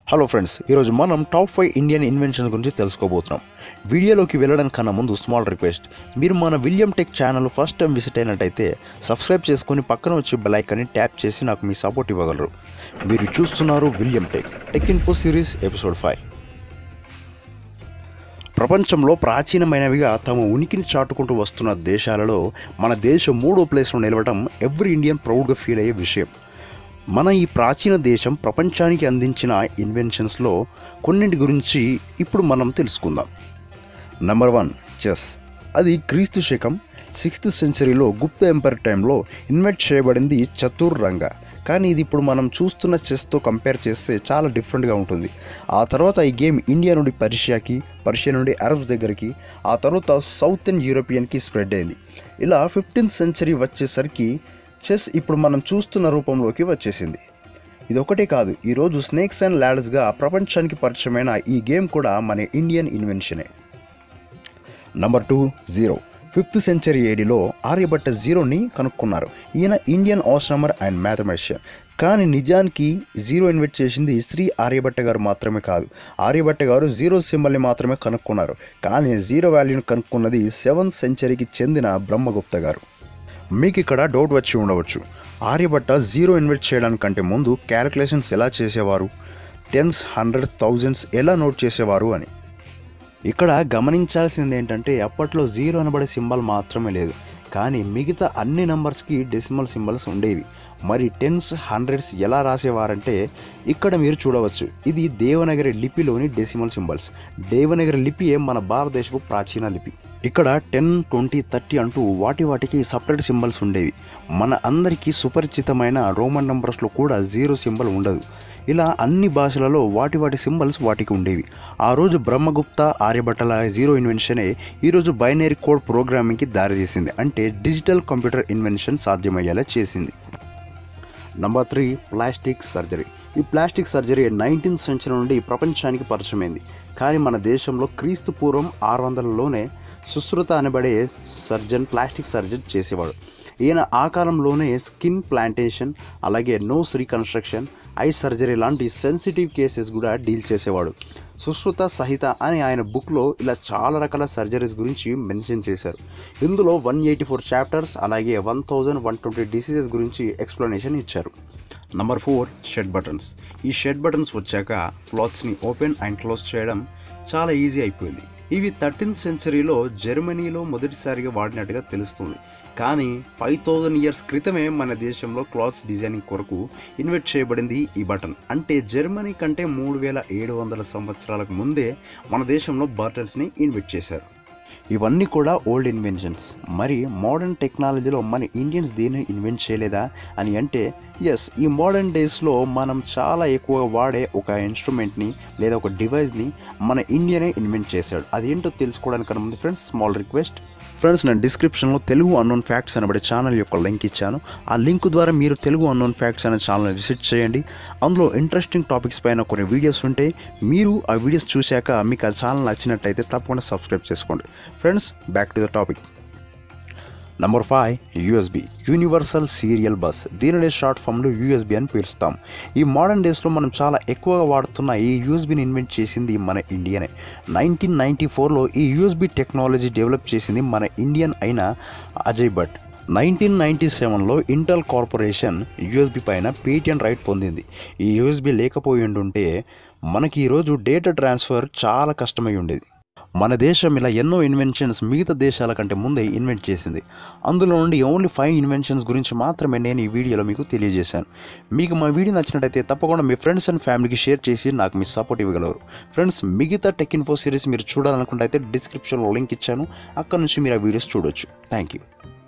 hello friends ఈరోజు మనం top five Indian inventions గురించి తెలుసుకోబోతున్నాం వీడియోలోకి వెళ్ళడానికి కన్నా ముందు స్మాల్ రిక్వెస్ట్ మీరు మన William tech channel first time visit అయినట్టయితే సబ్స్క్రైబ్ చేసుకొని పక్కన వచ్చి బెల్ ఐకాన్ని ట్యాప్ చేసి నాకు మీ సపోర్ట్ ఇవ్వగలరు మీరు చూస్తున్నారు William tech tech info series episode five ప్రపంచంలో ప్రాచీనమైనవిగా తమ ఉనికిని చాటుకుంటూ వస్తున్న దేశాలలో మన దేశం మూడో ప్లేస్లో నిలవడం ఎవ్రీ ఇండియన్ ప్రౌడ్గా ఫీల్ అయ్యే విషయం మన ఈ ప్రాచీన దేశం ప్రపంచానికి అందించిన ఇన్వెన్షన్స్లో కొన్నింటి గురించి ఇప్పుడు మనం తెలుసుకుందాం నెంబర్ వన్ చెస్ అది క్రీస్తు శకం సిక్స్త్ సెంచరీలో గుప్త ఎంపైర్ టైంలో ఇన్వెంట్ చేయబడింది చతుర్రంగ కానీ ఇది ఇప్పుడు మనం చూస్తున్న చెస్తో కంపేర్ చేస్తే చాలా డిఫరెంట్గా ఉంటుంది ఆ తర్వాత ఈ గేమ్ ఇండియా నుండి పర్షియాకి పర్షియా నుండి అరబ్స్ దగ్గరికి ఆ తర్వాత సౌతర్న్ యూరోపియన్కి స్ప్రెడ్ అయింది ఇలా ఫిఫ్టీన్త్ సెంచరీ వచ్చేసరికి చెస్ ఇప్పుడు మనం చూస్తున్న రూపంలోకి వచ్చేసింది ఇది ఒకటే కాదు ఈరోజు స్నేక్స్ అండ్ ల్యాడర్స్గా ప్రపంచానికి పరిచయమైన ఈ గేమ్ కూడా మన ఇండియన్ ఇన్వెన్షనే number two zero fifth century ఏడిలో ఆర్యభట్ట జీరోని కనుక్కున్నారు ఈయన ఇండియన్ ఆస్ట్రామర్ అండ్ మ్యాథమెటిషియన్ కానీ నిజానికి జీరో ఇన్వెస్ట్ చేసింది శ్రీ ఆర్యభట్ట గారు మాత్రమే కాదు ఆర్యభట్ట గారు జీరో సింబల్ని మాత్రమే కనుక్కున్నారు కానీ జీరో వాల్యూని కనుక్కున్నది సెవెంత్ సెంచరీకి చెందిన బ్రహ్మగుప్త గారు మీకు ఇక్కడ డౌట్ వచ్చి ఉండవచ్చు ఆర్యభట్ట జీరో ఇన్వెస్ట్ చేయడానికంటే ముందు క్యాలిక్యులేషన్స్ ఎలా చేసేవారు టెన్స్ హండ్రెడ్ థౌజండ్స్ ఎలా నోట్ చేసేవారు అని ఇక్కడ గమనించాల్సింది ఏంటంటే అప్పట్లో జీరో అనబడే సింబల్ మాత్రమే లేదు కానీ మిగతా అన్ని నంబర్స్కి డెసిమల్ సింబల్స్ ఉండేవి మరి టెన్స్ హండ్రెడ్స్ ఎలా రాసేవారంటే ఇక్కడ మీరు చూడవచ్చు ఇది దేవనగరి లిపిలోని డెసిమల్ సింబల్స్ దేవనగరి లిపియే మన భారతదేశపు ప్రాచీన లిపి ఇక్కడ టెన్ ట్వంటీ థర్టీ అంటూ వాటి వాటికి సపరేట్ సింబల్స్ ఉండేవి మన అందరికీ సుపరిచితమైన రోమన్ నంబర్స్లో కూడా జీరో సింబల్ ఉండదు ఇలా అన్ని భాషలలో వాటి వాటి సింబల్స్ వాటికి ఉండేవి ఆ రోజు బ్రహ్మగుప్త ఆర్యభట్టల జీరో ఇన్వెన్షనే ఈరోజు బైనరీ కోడ్ ప్రోగ్రామింగ్కి దారితీసింది అంటే డిజిటల్ కంప్యూటర్ ఇన్వెన్షన్ సాధ్యమయ్యేలా చేసింది నంబర్ త్రీ ప్లాస్టిక్ సర్జరీ ఈ ప్లాస్టిక్ సర్జరీ నైన్టీన్త్ సెంచరీ నుండి ప్రపంచానికి పరిచయమైంది కానీ మన దేశంలో క్రీస్తు పూర్వం ఆరు వందలలోనే సుశ్రుత అనబడే సర్జన్ ప్లాస్టిక్ సర్జన్ చేసేవాడు ఈయన ఆ కాలంలోనే స్కిన్ ప్లాంటేషన్ అలాగే నోస్ రీకన్స్ట్రక్షన్ ఐ సర్జరీ లాంటి సెన్సిటివ్ కేసెస్ కూడా డీల్ చేసేవాడు సుశ్రుత సహిత అని ఆయన బుక్లో ఇలా చాలా రకాల సర్జరీస్ గురించి మెన్షన్ చేశారు ఇందులో వన్ ఎయిటీ ఫోర్ చాప్టర్స్ అలాగే one thousand one twenty diseases గురించి ఎక్స్ప్లెనేషన్ ఇచ్చారు నంబర్ ఫోర్ షెడ్ బటన్స్ ఈ షెడ్ బటన్స్ వచ్చాక క్లాత్స్ని ఓపెన్ అండ్ క్లోజ్ చేయడం చాలా ఈజీ అయిపోయింది ఇవి థర్టీన్త్ సెంచరీలో జర్మనీలో మొదటిసారిగా వాడినట్టుగా తెలుస్తుంది కానీ ఫైవ్ థౌజండ్ ఇయర్స్ క్రితమే మన దేశంలో క్లాత్స్ డిజైనింగ్ కొరకు ఇన్వెస్ట్ చేయబడింది ఈ బటన్ అంటే జర్మనీ కంటే మూడు వేల ఏడు వందల సంవత్సరాలకు ముందే మన దేశంలో బటన్స్ని ఇన్వెస్ట్ చేశారు ఇవన్నీ కూడా ఓల్డ్ ఇన్వెన్షన్స్ మరి మోడర్న్ టెక్నాలజీలో మన ఇండియన్స్ దేనిని ఇన్వెంట్ చేయలేదా అని అంటే ఎస్ ఈ మోడర్న్ డేస్లో మనం చాలా ఎక్కువగా వాడే ఒక ఇన్స్ట్రుమెంట్ని లేదా ఒక డివైస్ని మన ఇండియనే ఇన్వెంట్ చేశాడు అదేంటో తెలుసుకోవడానికన్నా ముందు ఫ్రెండ్స్ స్మాల్ రిక్వెస్ట్ ఫ్రెండ్స్ నేను డిస్క్రిప్షన్లో తెలుగు అన్నోన్ ఫ్యాక్ట్స్ అనబడే ఛానల్ యొక్క లింక్ ఇచ్చాను ఆ లింక్ ద్వారా మీరు తెలుగు అన్నోన్ ఫ్యాక్ట్స్ అనే ఛానల్ విజిట్ చేయండి అందులో ఇంట్రెస్టింగ్ టాపిక్స్ పైన కొన్ని వీడియోస్ ఉంటాయి మీరు ఆ వీడియోస్ చూశాక మీకు ఆ ఛానల్ నచ్చినట్టయితే తప్పకుండా సబ్స్క్రైబ్ చేసుకోండి friends back to the topic number five USB universal serial bus దీనినే షార్ట్ ఫామ్లో యూఎస్బి అని పిలుస్తాం ఈ మోడర్న్ డేస్లో మనం చాలా ఎక్కువగా వాడుతున్న ఈ యూఎస్బిని ఇన్వెంట్ చేసింది మన ఇండియనే నైన్టీన్ నైంటీ ఫోర్లో ఈ యూఎస్బి టెక్నాలజీ డెవలప్ చేసింది మన ఇండియన్ అయిన అజయ్ భట్ నైన్టీన్ నైంటీ సెవెన్లో ఇంటెల్ కార్పొరేషన్ యూఎస్బి పైన పేటెంట్ రైట్ పొందింది ఈ యూఎస్బి లేకపోయి ఉండుంటే మనకి ఈరోజు డేటా ట్రాన్స్ఫర్ చాలా కష్టమై ఉండేది మన దేశం ఇలా ఎన్నో ఇన్వెన్షన్స్ మిగతా దేశాల కంటే ముందే ఇన్వెంట్ చేసింది అందులో నుండి ఓన్లీ ఫైవ్ ఇన్వెన్షన్స్ గురించి మాత్రమే నేను ఈ వీడియోలో మీకు తెలియజేశాను మీకు మా వీడియో నచ్చినట్టయితే తప్పకుండా మీ ఫ్రెండ్స్ అండ్ ఫ్యామిలీకి షేర్ చేసి నాకు మీ సపోర్ట్ ఇవ్వగలరు ఫ్రెండ్స్ మిగతా టెక్ ఇన్ఫో సిరీస్ మీరు చూడాలనుకుంటే అయితే డిస్క్రిప్షన్లో లింక్ ఇచ్చాను అక్కడ నుంచి మీరు ఆ వీడియోస్ చూడొచ్చు థ్యాంక్ యూ